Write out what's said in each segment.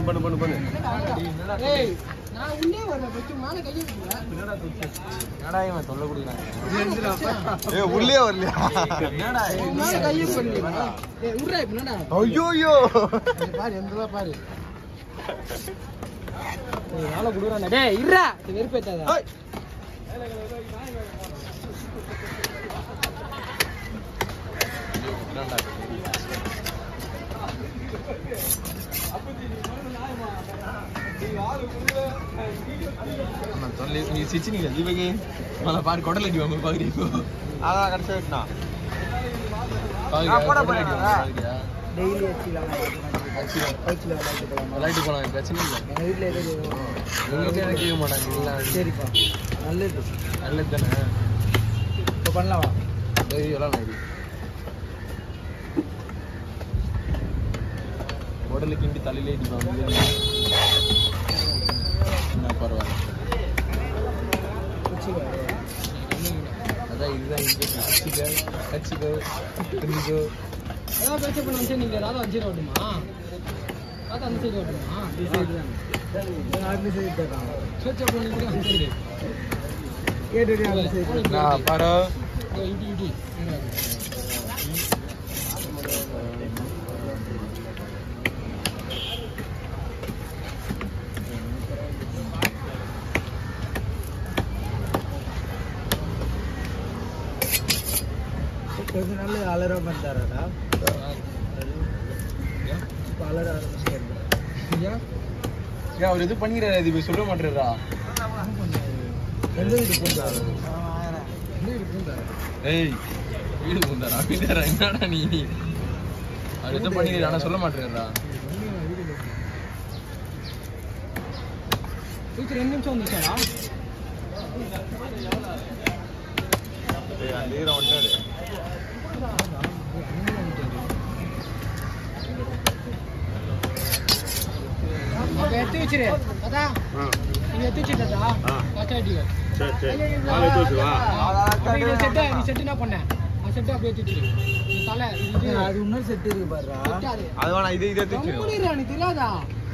பண்ணு பண்ணு பண்ணு ஏய் நான் உள்ளே வரல பச்சு மேல கையை வைக்கல என்னடா இவன் தொல்லை கொடுக்குறாங்க ஏ உள்ளே வரலையா என்னடா உன் மேல கையை பண்ணல ஏய் உட்றா இப்ப என்னடா ஐயோ இங்க பாரு எந்ததா பாரு ஏய் வேலை குடுறானே டேய் இருடா இது வெறுப்பேத்தாத நீ சிச்சினீங்க இவங்க மலை பாரு கொடல அடி வாங்க பாக்குறீங்க அதான் கடைசி வெட்டினா பாக்குறியா கொடல அடி வாங்க பாக்குறியா டெய்லி வச்சிடலாம் பைக்ல விளையாட்டு போலாம் விளையாட்டு போலாம் பிரச்சனை இல்லை எங்க வீட்ல எது உங்க வீட்டுல எனக்கு கேட்க மாட்டாங்க எல்லாம் சரிப்பா நல்லது நல்லது தானே இப்போ பண்ணலாமா டேய் எல்லாம் நாடி உடலுக்கு கிண்டி தலையிலே அடிப்பாங்க என்ன பரவாயில்ல அதான் இதுதான் இங்கே கட்சிக்கோ கட்சிக்கோ திரும்பிக்கோ அதான் பேச்ச பண்ண வந்து நீங்க ராதா வச்சு ஓட்டுமா ராதா அந்த சைடு ஓட்டுமா இந்த சைடு தான் அந்த சைடு தான் பேச்ச பண்ணி அந்த சைடு கேட்டு அந்த சைடு நான் பாரு இடி இடி கொஞ்ச நாள் அலற பண்ணாரடா இப்போ அலற ஆரம்பிச்சிட்டாரு ஏன் ஏன் அவர் எது பண்ணிக்கிறாரு இது போய் சொல்ல மாட்டேறா எந்த வீடு பூந்தாரு எந்த வீடு பூந்தாரு ஏய் வீடு பூந்தாரா வீடாரா என்னடா நீ அவர் எது பண்ணிக்கிறாரு ஆனா சொல்ல மாட்டேறா டீச்சர் ரெண்டு நிமிஷம் வந்துச்சாடா அந்த ஈரம் வந்துட்டாரு அப்ப எடுத்து வச்சிரு அதான் நீங்க எடுத்து வச்சிட்டதா ஆ. கச்சாட்டியோ சரி சரி நாளை தூச்சு வா நீ செட்டு நீ செட்டு என்ன பண்ண அந்த செட்டு அப்படியே எடுத்து வச்சிரு நீ தலை இது அது இன்னொரு செட்டு இருக்கு பாருடா செட்டு அது வேணா இது இதை தூச்சு நீ தெரியாதா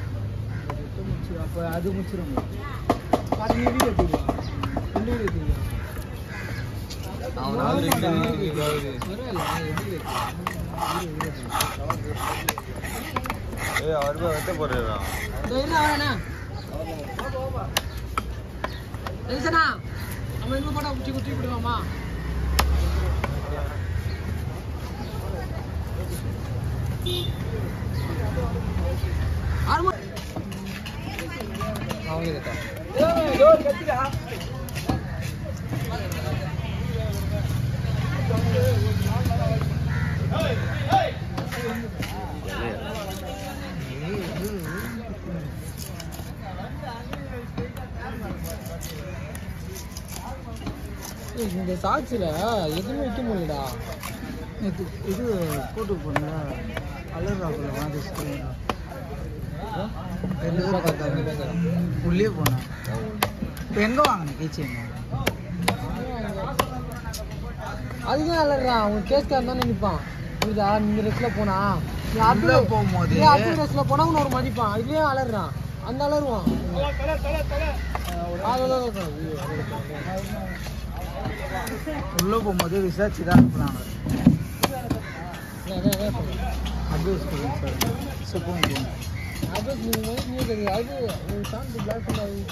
அப்ப அது முடிச்சிரும் பாத்து நீ வீடியோ எடுத்துக்கலாம் ரெண்டு வீடியோ எடுத்துக்கலாம் அவனாவது ரெண்டு ஏதாவது ஏய் அவர் போய் வெட்ட போறாரா நம்ம எங்க போட்டா குச்சி குச்சி விடுவாமா அவங்க ஏய், இந்த சாட்சியில எதுவுமே வைக்க முடியலடா இது இது போட்டு போன அலர் ராகுல வாங்கிச்சு ரெண்டு பேரும் பார்த்தாங்க உள்ளே போனேன் இப்போ எங்கே வாங்கின கீச்சேன் அதுக்கு அலறான் அவன் கேஸ்காரன் தான் நினைப்பான் புரியுதா இந்த ட்ரெஸ்ல போனா நீ அதுல போகும்போது நீ அது ட்ரெஸ்ல போனா உன்னை ஒரு மதிப்பான் இதுலயே அலறான் அந்த அலறுவான் உள்ள போகும்போது விசாரிச்சு தான் அனுப்புனாங்க அட்வைஸ் கொடுங்க சார் சுப்பம் அட்வைஸ் நீங்கள் வந்து நீ தெரியும் அது ஒரு சாந்து பிளாக் பண்ணி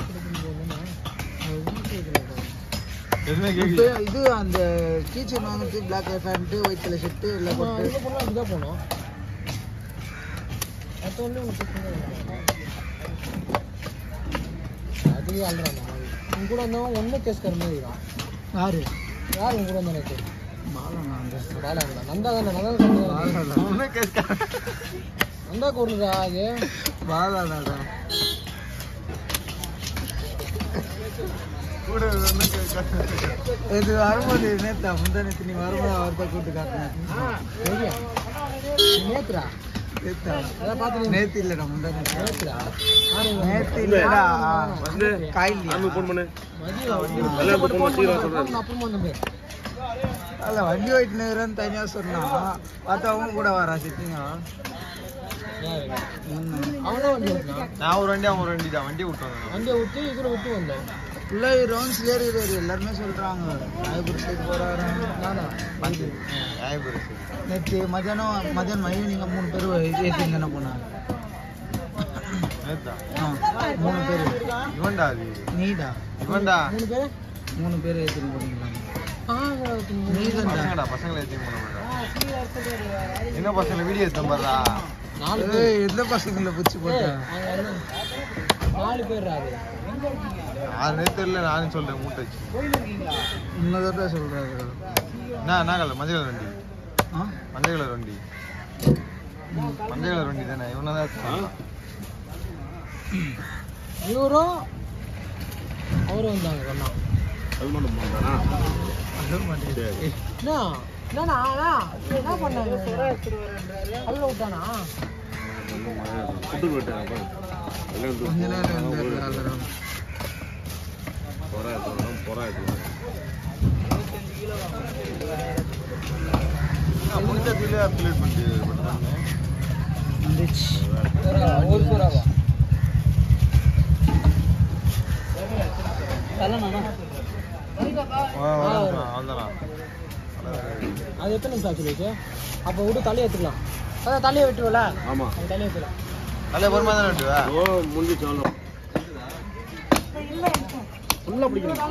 எதுவுமே இப்போ கேட்கல இது அந்த கீச்சன் வாங்கிட்டு black pant white colour shirt எல்லாம் போட்டு அப்படிதான் போனோம் அதுவே அல்றான் உன் கூட வந்தவன் ஒன்றும் கேஸ்கார மாதிரி இருக்கான் யாரு யார் உன் கூட வந்த எனக்கு பாலா நந்தா தானே நந்தா ஒன்றும் கேட்க நந்தா கூடுதா அது பாலாடா கூட ஒன்றும் கேட்க இது வரும்போது நேத்தா முந்தா நேத்து நீ வரும்போது அவர்தான் கூட்டு காட்டினேன் நேத்ரா நேத்தா அதான் பார்த்து நேத்து இல்லடா முந்தா நேத்து நேத்ரா நேத்து இல்லடா வந்து காயில் ஆமாம் ஃபோன் பண்ணு மதியம் எல்லாம் இப்போ phone பண்ணி சீக்கிரம் சொல்றேன். அப்புறமா வந்து அல்ல வண்டி ஓட்டினுக்கிறேன்னு தனியா சொன்னான் பார்த்தா அவன் கூட வரா சிட்டிங்க அவனும் வண்டி ஓட்டினான் நான் ஒரு வண்டி அவன் ஒரு வண்டி தான் வண்டி விட்டு வந்தேன் வண்டியை விட்டு இதில் விட்டு வந்தோம் ஃபுல்லா ரவுண்ட்ஸ் ஏறிடுறாரு எல்லாருமே சொல்றாங்க ராயபுரம் சைடு போறாரு நானா வந்து ராயபுரம் சரி நேற்று மதியானம் மதியானம் ஈவினிங் மூணு பேர் ஏற்றி தானே போனாங்க நேத்தா ஆ, மூணு பேர் இவன்டா அது நீடா இவன்டா மூணு பேர் மூணு பேர் ஏற்றின்னு போனீங்களா ஆ நீதான்டா பசங்கடா பசங்களை ஏற்றி போன என்ன பசங்களை வீடியோ எடுத்தேன் பாருடா நாலு பேர் ஏய், எந்த பசங்களை பிடிச்சி போட்டேன் அவங்க வந்து நாலு பேர் அது ஆறு நேரத்து தெரியல நானும் சொல்றேன் மூட்டை வச்சு இன்னொரு சொல்றாரு என்ன என்ன கலர் மஞ்சள் கலர் வண்டி ஆ மஞ்சள் கலர் வண்டி மஞ்சள் கலர் வண்டி தானே இவனை தான் எடுத்தான். இவரும் அவரும் வந்தாங்க கொண்டா அதுவும் மாட்டேங்குது என்ன என்னண்ணா அண்ணா, என்ன பண்ணாங்க அள்ள விட்டானா கொஞ்ச நேரம் இருந்தாரு அதெல்லாம் நான் முடிஞ்ச பிள்ளை அப்ளேட் பண்ணிட்டு பண்ணுறாங்க வந்துச்சு ஒரு சுறாவா தலண்ணா அவ்வளோதானா அது எத்தனை நிமிஷம் ஆச்சு வச்சு அப்போ விட்டு தலையை எடுத்துக்கலாம் அதான் தலையை விட்டுருவல ஆமா அந்த தலையை எடுத்துக்கலாம் நல்ல பொறுமா தானே விட்டுவா ஓ முடிஞ்சு சொல்லணும் ஃபுல்லாக பிடிக்கணுமா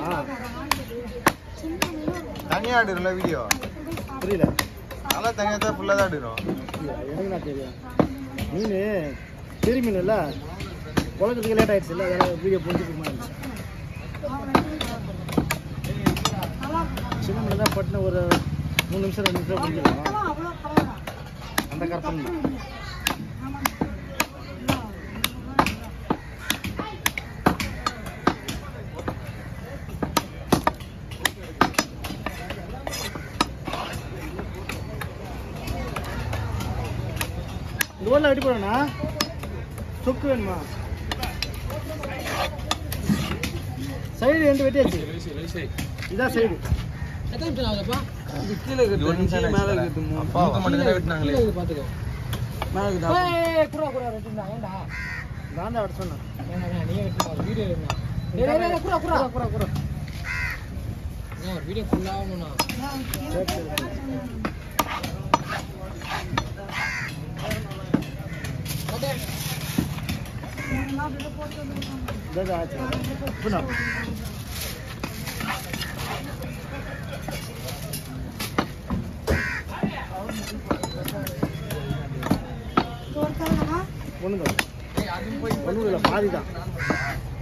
தனியா ஆடுறோம்ல வீடியோ புரியல நல்லா தனியாக தான் ஃபுல்லாக தான் ஆடுறோம் எனக்கு நான் தெரியும் மீன் பெரிய மீன் இல்லை குழந்தைக்கு லேட் ஆயிடுச்சு இல்லை அதெல்லாம் வீடியோ போட்டு மாதிரி சின்ன மீன் தான் பட்டுன்னு ஒரு மூணு நிமிஷம் ரெண்டு நிமிஷம் பிடிக்கலாம் அந்த கரெக்டாக இந்த ஊரில் வெட்டி போடணா சொக்கு வேணுமா சைடு ரெண்டு வெட்டியாச்சு இதான் சைடு எத்தனை நிமிஷம் ஆகுதுப்பா இது கீழே இருக்குது மேலே இருக்குது அப்பா மட்டும் தானே வெட்டினாங்களே கீழே இது பார்த்துக்கோ மேலே இருக்குது ஏய், குடுறா, குடுறா, வெட்டிருந்தா, ஏன்டா? நான் தான் வெட்ட சொன்னேன் வேணாம், வேணாம், நீயே வெட்டுமா, வீடியோ எடுமா. டேய், டேய், டேய், குடுறா, குடுறா. குறா குறா ஏன், ஒரு வீடியோ full ஆகணும்ண்ணா. சரி சரி ஓகே. இதான் ஆச்சு புண்ணா ஒண்ணுங்க ஒண்ணும் இல்லை பாதி தான்